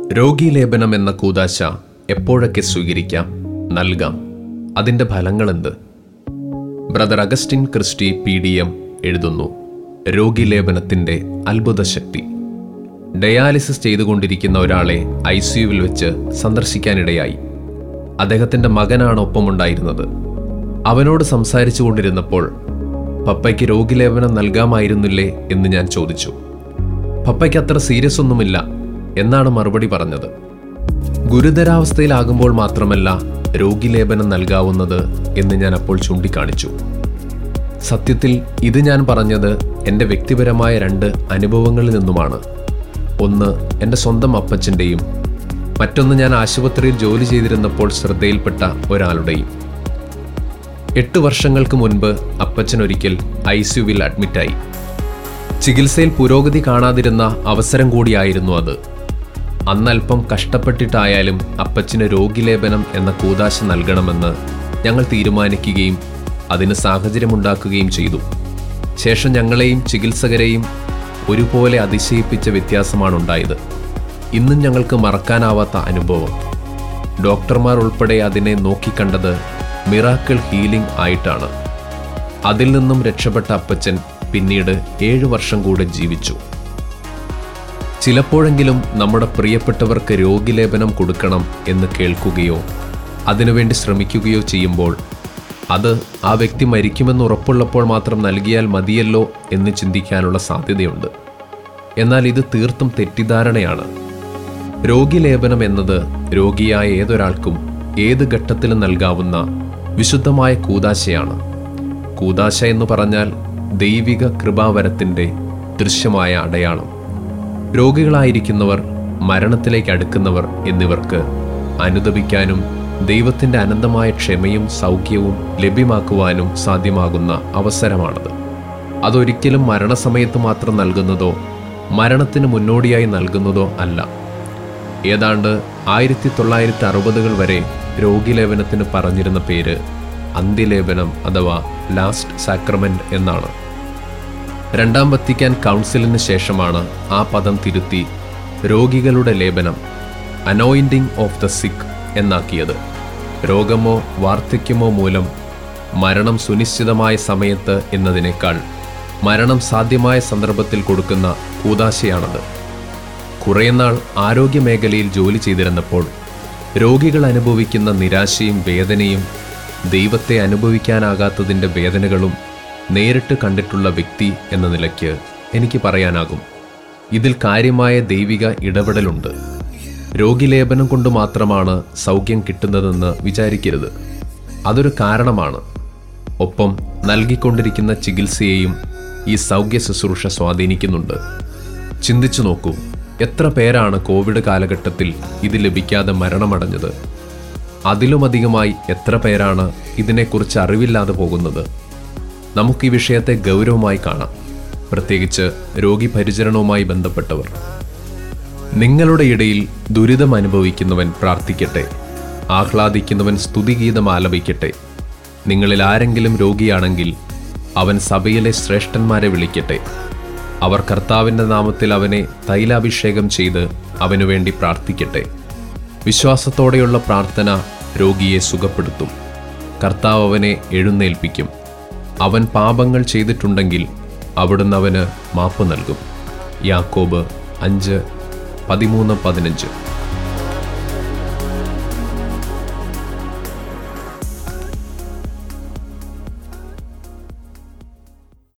രോഗീലേപനം എന്ന കൂതാശ എപ്പോഴൊക്കെ സ്വീകരിക്കാം നൽകാം അതിൻ്റെ ഫലങ്ങളെന്ത് brother Augustine Christy P D M എഴുതുന്നു രോഗീലേപനത്തിൻ്റെ അത്ഭുത ശക്തി ഡയാലിസിസ് ചെയ്തുകൊണ്ടിരിക്കുന്ന ഒരാളെ ഐ സിയുവിൽ വെച്ച് സന്ദർശിക്കാനിടയായി അദ്ദേഹത്തിൻ്റെ മകനാണ് ഒപ്പമുണ്ടായിരുന്നത് അവനോട് സംസാരിച്ചു കൊണ്ടിരുന്നപ്പോൾ പപ്പയ്ക്ക് രോഗിലേപനം നൽകാമായിരുന്നില്ലേ എന്ന് ഞാൻ ചോദിച്ചു പപ്പയ്ക്ക് അത്ര സീരിയസ് ഒന്നുമില്ല എന്നാണ് മറുപടി പറഞ്ഞത് ഗുരുതരാവസ്ഥയിലാകുമ്പോൾ മാത്രമല്ല രോഗിലേപനം നൽകാവുന്നത് എന്ന് ഞാൻ അപ്പോൾ ചൂണ്ടിക്കാണിച്ചു സത്യത്തിൽ ഇത് ഞാൻ പറഞ്ഞത് എൻ്റെ വ്യക്തിപരമായ രണ്ട് അനുഭവങ്ങളിൽ നിന്നുമാണ് ഒന്ന് എൻ്റെ സ്വന്തം അപ്പച്ചൻ്റെയും മറ്റൊന്ന് ഞാൻ ആശുപത്രിയിൽ ജോലി ചെയ്തിരുന്നപ്പോൾ ശ്രദ്ധയിൽപ്പെട്ട ഒരാളുടെയും എട്ട് വർഷങ്ങൾക്ക് മുൻപ് അപ്പച്ചൻ ഒരിക്കൽ ഐ സിയുവിൽ അഡ്മിറ്റായി ചികിത്സയിൽ പുരോഗതി കാണാതിരുന്ന അവസരം കൂടിയായിരുന്നു അത് അന്നൽപ്പം കഷ്ടപ്പെട്ടിട്ടായാലും അപ്പച്ചന് രോഗിലേപനം എന്ന കൂതാശ നൽകണമെന്ന് ഞങ്ങൾ തീരുമാനിക്കുകയും അതിന് സാഹചര്യമുണ്ടാക്കുകയും ചെയ്തു ശേഷം ഞങ്ങളെയും ചികിത്സകരെയും ഒരുപോലെ അതിശയിപ്പിച്ച വ്യത്യാസമാണ് ഉണ്ടായത് ഇന്നും ഞങ്ങൾക്ക് മറക്കാനാവാത്ത അനുഭവം ഡോക്ടർമാർ ഉൾപ്പെടെ അതിനെ നോക്കിക്കണ്ടത് മിറാക്കിൾ ഹീലിംഗ് ആയിട്ടാണ് അതിൽ നിന്നും രക്ഷപ്പെട്ട അപ്പച്ചൻ പിന്നീട് ഏഴു വർഷം കൂടെ ജീവിച്ചു ചിലപ്പോഴെങ്കിലും നമ്മുടെ പ്രിയപ്പെട്ടവർക്ക് രോഗിലേപനം കൊടുക്കണം എന്ന് കേൾക്കുകയോ അതിനുവേണ്ടി ശ്രമിക്കുകയോ ചെയ്യുമ്പോൾ അത് ആ വ്യക്തി മരിക്കുമെന്ന് ഉറപ്പുള്ളപ്പോൾ മാത്രം നൽകിയാൽ മതിയല്ലോ എന്ന് ചിന്തിക്കാനുള്ള സാധ്യതയുണ്ട് എന്നാൽ ഇത് തീർത്തും തെറ്റിദ്ധാരണയാണ് രോഗിലേപനം എന്നത് രോഗിയായ ഏതൊരാൾക്കും ഏത് ഘട്ടത്തിലും നൽകാവുന്ന വിശുദ്ധമായ കൂതാശയാണ് കൂതാശ എന്ന് പറഞ്ഞാൽ ദൈവിക കൃപാവരത്തിൻ്റെ ദൃശ്യമായ അടയാളം രോഗികളായിരിക്കുന്നവർ മരണത്തിലേക്ക് അടുക്കുന്നവർ എന്നിവർക്ക് അനുദപിക്കാനും ദൈവത്തിൻ്റെ അനന്തമായ ക്ഷമയും സൗഖ്യവും ലഭ്യമാക്കുവാനും സാധ്യമാകുന്ന അവസരമാണത് അതൊരിക്കലും മരണസമയത്ത് മാത്രം നൽകുന്നതോ മരണത്തിന് മുന്നോടിയായി നൽകുന്നതോ അല്ല ഏതാണ്ട് ആയിരത്തി തൊള്ളായിരത്തി അറുപതുകൾ വരെ രോഗിലേപനത്തിന് പറഞ്ഞിരുന്ന പേര് അന്ത്യലേപനം അഥവാ ലാസ്റ്റ് സാക്രമെന്റ് എന്നാണ് രണ്ടാം വത്തിക്കാൻ കൗൺസിലിന് ശേഷമാണ് ആ പദം തിരുത്തി രോഗികളുടെ ലേപനം അനോയിൻറ്റിംഗ് ഓഫ് ദ സിക്ക് എന്നാക്കിയത് രോഗമോ വാർദ്ധക്യമോ മൂലം മരണം സുനിശ്ചിതമായ സമയത്ത് എന്നതിനേക്കാൾ മരണം സാധ്യമായ സന്ദർഭത്തിൽ കൊടുക്കുന്ന കൂതാശയാണത് കുറേനാൾ ആരോഗ്യമേഖലയിൽ ജോലി ചെയ്തിരുന്നപ്പോൾ രോഗികൾ അനുഭവിക്കുന്ന നിരാശയും വേദനയും ദൈവത്തെ അനുഭവിക്കാനാകാത്തതിൻ്റെ വേദനകളും നേരിട്ട് കണ്ടിട്ടുള്ള വ്യക്തി എന്ന നിലയ്ക്ക് എനിക്ക് പറയാനാകും ഇതിൽ കാര്യമായ ദൈവിക ഇടപെടലുണ്ട് രോഗിലേപനം കൊണ്ട് മാത്രമാണ് സൗഖ്യം കിട്ടുന്നതെന്ന് വിചാരിക്കരുത് അതൊരു കാരണമാണ് ഒപ്പം നൽകിക്കൊണ്ടിരിക്കുന്ന ചികിത്സയെയും ഈ സൗഖ്യ ശുശ്രൂഷ സ്വാധീനിക്കുന്നുണ്ട് ചിന്തിച്ചു നോക്കൂ എത്ര പേരാണ് കോവിഡ് കാലഘട്ടത്തിൽ ഇത് ലഭിക്കാതെ മരണമടഞ്ഞത് അതിലുമധികമായി എത്ര പേരാണ് ഇതിനെക്കുറിച്ച് അറിവില്ലാതെ പോകുന്നത് നമുക്ക് ഈ വിഷയത്തെ ഗൗരവമായി കാണാം പ്രത്യേകിച്ച് രോഗി പരിചരണവുമായി ബന്ധപ്പെട്ടവർ നിങ്ങളുടെ ഇടയിൽ ദുരിതം അനുഭവിക്കുന്നവൻ പ്രാർത്ഥിക്കട്ടെ ആഹ്ലാദിക്കുന്നവൻ സ്തുതിഗീതം ആലപിക്കട്ടെ നിങ്ങളിൽ ആരെങ്കിലും രോഗിയാണെങ്കിൽ അവൻ സഭയിലെ ശ്രേഷ്ഠന്മാരെ വിളിക്കട്ടെ അവർ കർത്താവിൻ്റെ നാമത്തിൽ അവനെ തൈലാഭിഷേകം ചെയ്ത് അവനു വേണ്ടി പ്രാർത്ഥിക്കട്ടെ വിശ്വാസത്തോടെയുള്ള പ്രാർത്ഥന രോഗിയെ സുഖപ്പെടുത്തും കർത്താവ് അവനെ എഴുന്നേൽപ്പിക്കും അവൻ പാപങ്ങൾ ചെയ്തിട്ടുണ്ടെങ്കിൽ അവിടുന്ന് അവന് മാപ്പ് നൽകും യാക്കോബ് അഞ്ച് പതിമൂന്ന് പതിനഞ്ച്